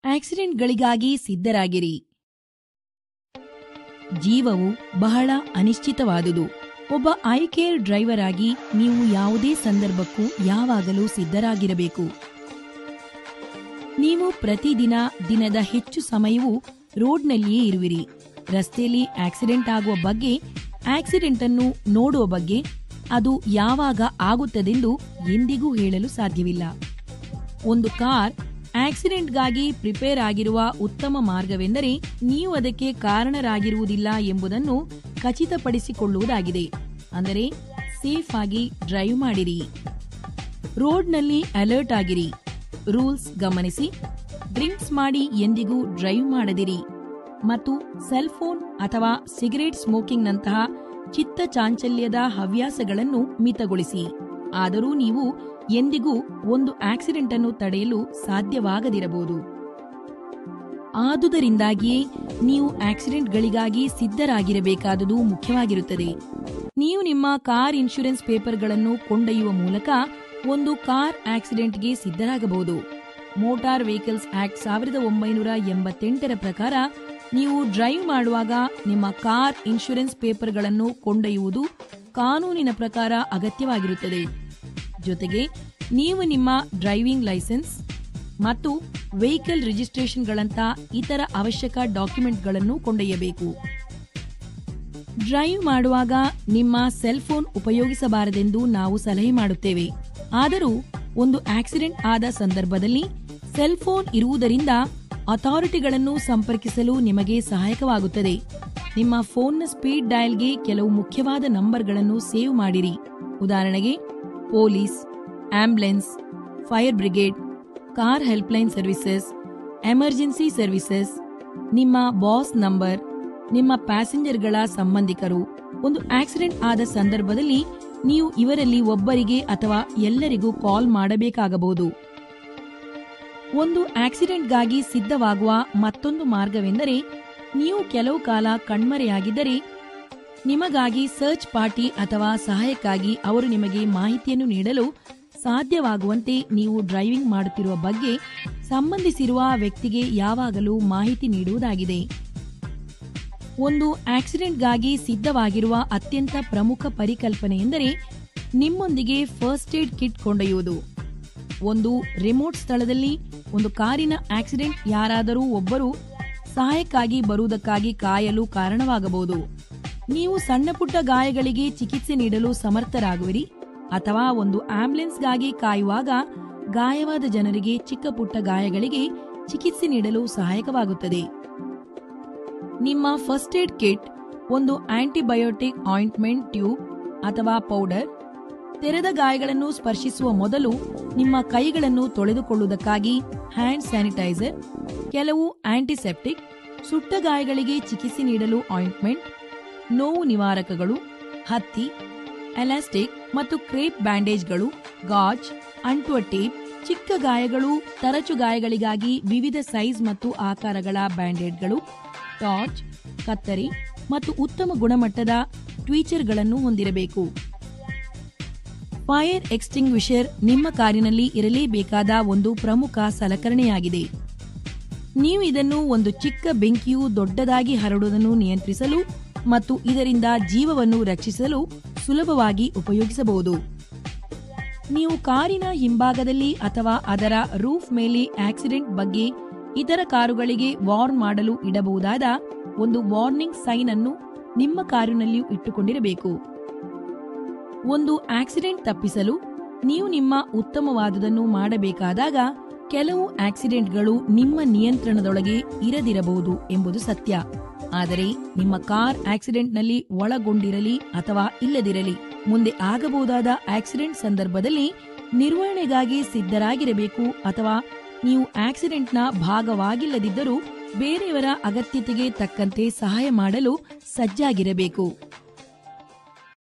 ಆಕ್ಸಿಡೆಂಟ್ಗಳಿಗಾಗಿ ಸಿದ್ಧರಾಗಿರಿ ಜೀವವು ಬಹಳ ಅನಿಶ್ಚಿತವಾದುದು ಒಬ್ಬ ಐ ಕೇರ್ ಡ್ರೈವರ್ ಆಗಿ ನೀವು ಯಾವುದೇ ಸಂದರ್ಭಕ್ಕೂ ಯಾವಾಗಲೂ ಸಿದ್ಧರಾಗಿರಬೇಕು ನೀವು ಪ್ರತಿದಿನ ದಿನದ ಹೆಚ್ಚು ಸಮಯವೂ ರೋಡ್ನಲ್ಲಿಯೇ ಇರುವಿರಿ ರಸ್ತೆಯಲ್ಲಿ ಆಕ್ಸಿಡೆಂಟ್ ಆಗುವ ಬಗ್ಗೆ ಆಕ್ಸಿಡೆಂಟ್ ಅನ್ನು ನೋಡುವ ಬಗ್ಗೆ ಅದು ಯಾವಾಗ ಆಗುತ್ತದೆಂದು ಎಂದಿಗೂ ಹೇಳಲು ಸಾಧ್ಯವಿಲ್ಲ ಒಂದು ಕಾರ್ ಆಕ್ಸಿಡೆಂಟ್ಗಾಗಿ ಪ್ರಿಪೇರ್ ಆಗಿರುವ ಉತ್ತಮ ಮಾರ್ಗವೆಂದರೆ ನೀವು ಅದಕ್ಕೆ ಕಾರಣರಾಗಿರುವುದಿಲ್ಲ ಎಂಬುದನ್ನು ಖಚಿತಪಡಿಸಿಕೊಳ್ಳುವುದಾಗಿದೆ ಅಂದರೆ ಸೇಫ್ ಆಗಿ ಡ್ರೈವ್ ಮಾಡಿರಿ ರೋಡ್ನಲ್ಲಿ ಅಲರ್ಟ್ ಆಗಿರಿ ರೂಲ್ಸ್ ಗಮನಿಸಿ ಡ್ರಿಂಕ್ಸ್ ಮಾಡಿ ಎಂದಿಗೂ ಡ್ರೈವ್ ಮಾಡದಿರಿ ಮತ್ತು ಸೆಲ್ ಫೋನ್ ಅಥವಾ ಸಿಗರೇಟ್ ಸ್ಮೋಕಿಂಗ್ನಂತಹ ಚಿತ್ತ ಚಾಂಚಲ್ಯದ ಹವ್ಯಾಸಗಳನ್ನು ಮಿತಗೊಳಿಸಿ ಆದರೂ ನೀವು ಎಂದಿಗೂ ಒಂದು ಆಕ್ಸಿಡೆಂಟ್ ಅನ್ನು ತಡೆಯಲು ಸಾಧ್ಯವಾಗದಿರಬಹುದು ಆದುದರಿಂದಾಗಿಯೇ ನೀವು ಆಕ್ಸಿಡೆಂಟ್ಗಳಿಗಾಗಿ ಸಿದ್ಧರಾಗಿರಬೇಕಾದುದು ಮುಖ್ಯವಾಗಿರುತ್ತದೆ ನೀವು ನಿಮ್ಮ ಕಾರ್ ಇನ್ಶೂರೆನ್ಸ್ ಪೇಪರ್ಗಳನ್ನು ಕೊಂಡೊಯ್ಯುವ ಮೂಲಕ ಒಂದು ಕಾರ್ ಆಕ್ಸಿಡೆಂಟ್ಗೆ ಸಿದ್ಧರಾಗಬಹುದು ಮೋಟಾರ್ ವೆಹಿಕಲ್ಸ್ ಆಕ್ಟ್ ಸಾವಿರದ ಒಂಬೈನೂರ ಎಂಬತ್ತೆಂಟರ ಪ್ರಕಾರ ನೀವು ಡ್ರೈವ್ ಮಾಡುವಾಗ ನಿಮ್ಮ ಕಾರ್ ಇನ್ಶೂರೆನ್ಸ್ ಪೇಪರ್ಗಳನ್ನು ಕೊಂಡೊಯ್ಯುವುದು ಕಾನೂನಿನ ಪ್ರಕಾರ ಅಗತ್ಯವಾಗಿರುತ್ತದೆ ಜೊತೆಗೆ ನೀವು ನಿಮ್ಮ ಡ್ರೈವಿಂಗ್ ಲೈಸೆನ್ಸ್ ಮತ್ತು ವೆಹಿಕಲ್ ರಿಜಿಸ್ಟ್ರೇಷನ್ಗಳಂತ ಇತರ ಅವಶ್ಯಕ ಡಾಕ್ಯುಮೆಂಟ್ಗಳನ್ನು ಕೊಂಡೊಯ್ಯಬೇಕು ಡ್ರೈವ್ ಮಾಡುವಾಗ ನಿಮ್ಮ ಸೆಲ್ ಫೋನ್ ಉಪಯೋಗಿಸಬಾರದೆಂದು ನಾವು ಸಲಹೆ ಮಾಡುತ್ತೇವೆ ಆದರೂ ಒಂದು ಆಕ್ಸಿಡೆಂಟ್ ಆದ ಸಂದರ್ಭದಲ್ಲಿ ಸೆಲ್ ಫೋನ್ ಇರುವುದರಿಂದ ಅಥಾರಿಟಿಗಳನ್ನು ಸಂಪರ್ಕಿಸಲು ನಿಮಗೆ ಸಹಾಯಕವಾಗುತ್ತದೆ ನಿಮ್ಮ ಫೋನ್ನ ಸ್ಪೀಡ್ ಡಯಲ್ಗೆ ಕೆಲವು ಮುಖ್ಯವಾದ ನಂಬರ್ಗಳನ್ನು ಸೇವ್ ಮಾಡಿರಿ ಉದಾಹರಣೆಗೆ police ambulance fire brigade car helpline services emergency services ನಿಮ್ಮ ಬಾಸ್ ನಂಬರ್ ನಿಮ್ಮ ಪ್ಯಾಸೆಂಜರ್ಗಳ ಸಂಬಂಧಿಕರು ಒಂದು ಆಕ್ಸಿಡೆಂಟ್ ಆದ ಸಂದರ್ಭದಲ್ಲಿ ನೀವು ಇವರಲ್ಲಿ ಒಬ್ಬರಿಗೆ ಅಥವಾ ಎಲ್ಲರಿಗೂ ಕಾಲ್ ಮಾಡಬೇಕಾಗಬಹುದು ಒಂದು ಆಕ್ಸಿಡೆಂಟ್ಗಾಗಿ ಸಿದ್ಧವಾಗುವ ಮತ್ತೊಂದು ಮಾರ್ಗವೆಂದರೆ ನೀವು ಕೆಲವು ಕಾಲ ಕಣ್ಮರೆಯಾಗಿದ್ದರೆ ನಿಮಗಾಗಿ ಸರ್ಚ್ ಪಾರ್ಟಿ ಅಥವಾ ಸಹಾಯಕ್ಕಾಗಿ ಅವರು ನಿಮಗೆ ಮಾಹಿತಿಯನ್ನು ನೀಡಲು ಸಾಧ್ಯವಾಗುವಂತೆ ನೀವು ಡ್ರೈವಿಂಗ್ ಮಾಡುತ್ತಿರುವ ಬಗ್ಗೆ ಸಂಬಂಧಿಸಿರುವ ವ್ಯಕ್ತಿಗೆ ಯಾವಾಗಲೂ ಮಾಹಿತಿ ನೀಡುವುದಾಗಿದೆ ಒಂದು ಆಕ್ಸಿಡೆಂಟ್ಗಾಗಿ ಸಿದ್ಧವಾಗಿರುವ ಅತ್ಯಂತ ಪ್ರಮುಖ ಪರಿಕಲ್ಪನೆ ಎಂದರೆ ನಿಮ್ಮೊಂದಿಗೆ ಫಸ್ಟ್ ಏಡ್ ಕಿಟ್ ಕೊಂಡೊಯ್ಯುವುದು ಒಂದು ರಿಮೋಟ್ ಸ್ಥಳದಲ್ಲಿ ಒಂದು ಕಾರಿನ ಆಕ್ಸಿಡೆಂಟ್ ಯಾರಾದರೂ ಒಬ್ಬರು ಸಹಾಯಕ್ಕಾಗಿ ಬರುವುದಕ್ಕಾಗಿ ಕಾಯಲು ಕಾರಣವಾಗಬಹುದು ನೀವು ಸಣ್ಣ ಪುಟ್ಟ ಗಾಯಗಳಿಗೆ ಚಿಕಿತ್ಸೆ ನೀಡಲು ಸಮರ್ಥರಾಗುವಿರಿ ಅಥವಾ ಒಂದು ಆಂಬ್ಯುಲೆನ್ಸ್ಗಾಗಿ ಕಾಯುವಾಗ ಗಾಯವಾದ ಜನರಿಗೆ ಚಿಕ್ಕ ಪುಟ್ಟ ಗಾಯಗಳಿಗೆ ಚಿಕಿತ್ಸೆ ನೀಡಲು ಸಹಾಯಕವಾಗುತ್ತದೆ ನಿಮ್ಮ ಫಸ್ಟ್ ಏಡ್ ಕಿಟ್ ಒಂದು ಆಂಟಿಬಯೋಟಿಕ್ ಆಯಿಂಟ್ಮೆಂಟ್ ಟ್ಯೂಬ್ ಅಥವಾ ಪೌಡರ್ ತೆರೆದ ಗಾಯಗಳನ್ನು ಸ್ಪರ್ಶಿಸುವ ಮೊದಲು ನಿಮ್ಮ ಕೈಗಳನ್ನು ತೊಳೆದುಕೊಳ್ಳುವುದಕ್ಕಾಗಿ ಹ್ಯಾಂಡ್ ಸ್ಯಾನಿಟೈಸರ್ ಕೆಲವು ಆಂಟಿಸೆಪ್ಟಿಕ್ ಸುಟ್ಟ ಗಾಯಗಳಿಗೆ ಚಿಕಿತ್ಸೆ ನೀಡಲು ಆಯಿಂಟ್ಮೆಂಟ್ ನೋವು ನಿವಾರಕಗಳು ಹತ್ತಿ ಎಲಾಸ್ಟಿಕ್ ಮತ್ತು ಕ್ರೇಪ್ ಬ್ಯಾಂಡೇಜ್ಗಳು ಗಾಜ್ ಅಂಟುವ ಟೇಪ್ ಚಿಕ್ಕ ಗಾಯಗಳು ತರಚು ಗಾಯಗಳಿಗಾಗಿ ವಿವಿಧ ಸೈಜ್ ಮತ್ತು ಆಕಾರಗಳ ಬ್ಯಾಂಡೇಡ್ಗಳು ಟಾರ್ಚ್ ಕತ್ತರಿ ಮತ್ತು ಉತ್ತಮ ಗುಣಮಟ್ಟದ ಟ್ವೀಚರ್ಗಳನ್ನು ಹೊಂದಿರಬೇಕು ಫೈರ್ ಎಕ್ಸ್ಟಿಂಗ್ವಿಷರ್ ನಿಮ್ಮ ಕಾರಿನಲ್ಲಿ ಇರಲೇಬೇಕಾದ ಒಂದು ಪ್ರಮುಖ ಸಲಕರಣೆಯಾಗಿದೆ ನೀವು ಇದನ್ನು ಒಂದು ಚಿಕ್ಕ ಬೆಂಕಿಯು ದೊಡ್ಡದಾಗಿ ಹರಡುವುದನ್ನು ನಿಯಂತ್ರಿಸಲು ಮತ್ತು ಇದರಿಂದ ಜೀವವನ್ನು ರಕ್ಷಿಸಲು ಸುಲಭವಾಗಿ ಉಪಯೋಗಿಸಬಹುದು ನೀವು ಕಾರಿನ ಹಿಂಭಾಗದಲ್ಲಿ ಅಥವಾ ಅದರ ರೂಫ್ ಮೇಲೆ ಆಕ್ಸಿಡೆಂಟ್ ಬಗ್ಗೆ ಇತರ ಕಾರುಗಳಿಗೆ ವಾರ್ನ್ ಮಾಡಲು ಇಡಬಹುದಾದ ಒಂದು ವಾರ್ನಿಂಗ್ ಸೈನ್ ಅನ್ನು ನಿಮ್ಮ ಕಾರಿನಲ್ಲಿಯೂ ಇಟ್ಟುಕೊಂಡಿರಬೇಕು ಒಂದು ಆಕ್ಸಿಡೆಂಟ್ ತಪ್ಪಿಸಲು ನೀವು ನಿಮ್ಮ ಉತ್ತಮವಾದುದನ್ನು ಮಾಡಬೇಕಾದಾಗ ಕೆಲವು ಆಕ್ಸಿಡೆಂಟ್ಗಳು ನಿಮ್ಮ ನಿಯಂತ್ರಣದೊಳಗೆ ಇರದಿರಬಹುದು ಎಂಬುದು ಸತ್ಯ ಆದರೆ ನಿಮ್ಮ ಕಾರ್ ಆಕ್ಸಿಡೆಂಟ್ನಲ್ಲಿ ಒಳಗೊಂಡಿರಲಿ ಅಥವಾ ಇಲ್ಲದಿರಲಿ ಮುಂದೆ ಆಗಬಹುದಾದ ಆಕ್ಸಿಡೆಂಟ್ ಸಂದರ್ಭದಲ್ಲಿ ನಿರ್ವಹಣೆಗಾಗಿ ಸಿದ್ಧರಾಗಿರಬೇಕು ಅಥವಾ ನೀವು ಆಕ್ಸಿಡೆಂಟ್ನ ಭಾಗವಾಗಿಲ್ಲದಿದ್ದರೂ ಬೇರೆಯವರ ಅಗತ್ಯತೆಗೆ ತಕ್ಕಂತೆ ಸಹಾಯ ಮಾಡಲು ಸಜ್ಜಾಗಿರಬೇಕು